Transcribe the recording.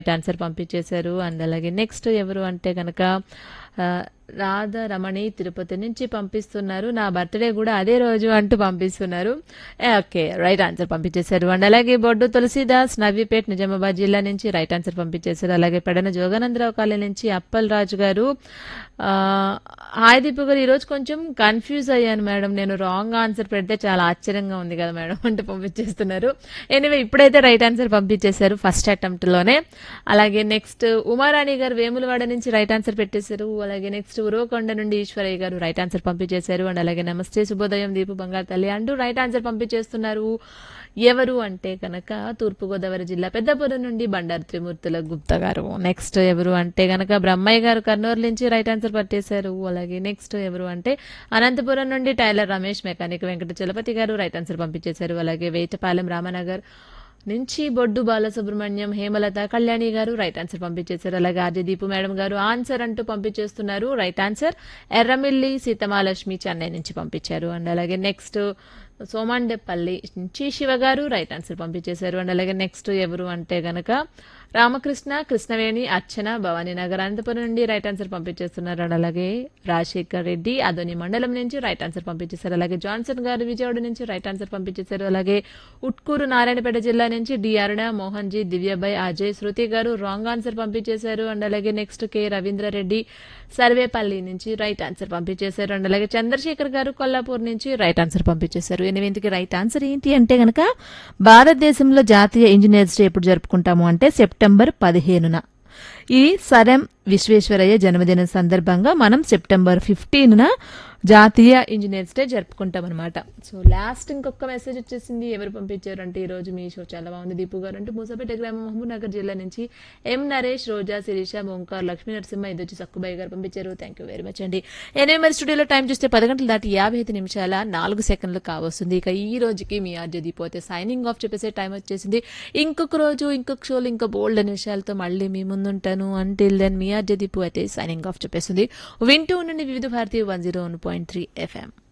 answer పంపించేశారు and అలాగే next ఎవరు అంటే కనుక ఆ, రాధా రమణి తిరుపతి నుంచి పంపిస్తున్నారు నా బర్త్డే కూడా అదే రోజు అంటూ పంపిస్తున్నారు ఏ, ఓకే రైట్ ఆన్సర్ పంపించేశారు అండ్ అలాగే బొడ్డు తులసిదాస్ నవీపేట్ నిజామాబాద్ జిల్లా నుంచి రైట్ ఆన్సర్ పంపించేశారు అలాగే పెడన జోగానందరావు కాలనీ నుంచి అప్పల్ రాజు గారు ఆ, హాయ్ దీపు గారు ఈరోజు కొంచెం కన్ఫ్యూజ్ అయ్యాను మేడం నేను రాంగ్ ఆన్సర్ పెడితే చాలా ఆశ్చర్యంగా ఉంది కదా మేడం అంటే పంపించేస్తున్నారు ఎనివే ఇప్పుడైతే రైట్ ఆన్సర్ పంపించేశారు ఫస్ట్ అటెంప్ట్ లోనే అలాగే నెక్స్ట్ ఉమారాణి గారు వేములవాడ నుంచి రైట్ ఆన్సర్ పెట్టేశారు అలాగే నెక్స్ట్ ఉరవకొండ నుండి ఈశ్వరయ్య గారు రైట్ ఆన్సర్ పంపించేశారు అండ్ అలాగే నమస్తే శుభోదయం దీపు బంగారు తల్లి అంటూ రైట్ ఆన్సర్ పంపించేస్తున్నారు ఎవరు అంటే కనుక తూర్పుగోదావరి జిల్లా పెద్దపురం నుండి బండారు త్రిమూర్తుల గుప్తా గారు నెక్స్ట్ ఎవరు అంటే కనుక బ్రహ్మయ్య గారు కర్నూలు నుంచి రైట్ ఆన్సర్ పట్టేశారు అలాగే నెక్స్ట్ ఎవరు అంటే అనంతపురం నుండి tailor Ramesh mechanic Venkata Chalapathi garu right answer పంపించేశారు అలాగే వేటపాలెం రామనగర్ నుంచి బొడ్డు బాలసుబ్రహ్మణ్యం హేమలత కళ్యాణి గారు రైట్ ఆన్సర్ పంపించేశారు అలాగే RJ Deepu madam garu answer అంటూ పంపించేస్తున్నారు రైట్ ఆన్సర్ ఎర్రమిల్లి సీతమాలక్ష్మి చెన్నై నుంచి పంపించారు అండ్ అలాగే నెక్స్ట్ సోమాండెపల్లి నుంచి శివ గారు రైట్ ఆన్సర్ పంపించేశారు అండ్ అలాగే నెక్స్ట్ ఎవరు అంటే గనక రామకృష్ణ కృష్ణవేణి అర్చన భవానీ నగర్ అనంతపురం నుండి రైట్ ఆన్సర్ పంపించేస్తున్నారు అండ్ అలాగే రాజశేఖర్ రెడ్డి అదోని మండలం నుంచి రైట్ ఆన్సర్ పంపించేశారు అలాగే జాన్సన్ గారు విజయవాడ నుంచి రైట్ ఆన్సర్ పంపించేశారు అలాగే ఉట్కూరు నారాయణపేట జిల్లా నుంచి D Aruna Mohan ji Divyabai Ajay Shruti garu wrong answer పంపించేశారు అండ్ అలాగే నెక్స్ట్ కె రవీంద్రారెడ్డి సర్వేపల్లి నుంచి రైట్ ఆన్సర్ పంపించేశారు అండ్ అలాగే చంద్రశేఖర్ గారు కొల్లాపూర్ నుంచి రైట్ ఆన్సర్ పంపించేశారు ఎనిమిదికి రైట్ ఆన్సర్ ఏంటి అంటే గనక భారతదేశంలో జాతీయ ఇంజనీర్స్ డే ఎప్పుడు జరుపుకుంటాము అంటే సెప్టెంబర్ పదిహేనున ఈ సరెం విశ్వేశ్వరయ్య జన్మదినం సందర్భంగా మనం సెప్టెంబర్ ఫిఫ్టీన్న జాతీయ ఇంజనీర్స్ డే జరుపుకుంటాం అనమాట సో లాస్ట్ ఇంకొక మెసేజ్ వచ్చేసింది ఎవరు పంపించారు అంటే ఈ రోజు మీ షో చాలా బాగుంది దీపు గారు అంటే మూసపేట గ్రామం మహబూబ్ నగర్ జిల్లా నుంచి ఎం నరేష్ రోజా శిరీష ఓంకార్ లక్ష్మీ నరసింహ ఇది వచ్చి సక్కుబాయి గారు పంపించారు థ్యాంక్ యూ వెరీ మచ్ అండి ఎనిమిది మరి స్టూడియోలో టైం చూస్తే పది గంటలు దాటి యాభై ఐదు నిమిషాల నాలుగు సెకండ్లు కావస్తుంది ఇక ఈ రోజుకి మీ ఆర్జే దీపు అయితే సైనింగ్ ఆఫ్ చెప్పేసే టైం వచ్చేసింది ఇంకొక రోజు ఇంకొక షోలు ఇంకా బోల్డ్ అనే విషయాలతో మళ్ళీ మీ ముందుంటాను అంటిల్ దెన్ మీ ఆర్జే దీపు అయితే సైనింగ్ ఆఫ్ చెప్పేసింది వింటూ ఉండండి Vividh Bharati one zero one point three FM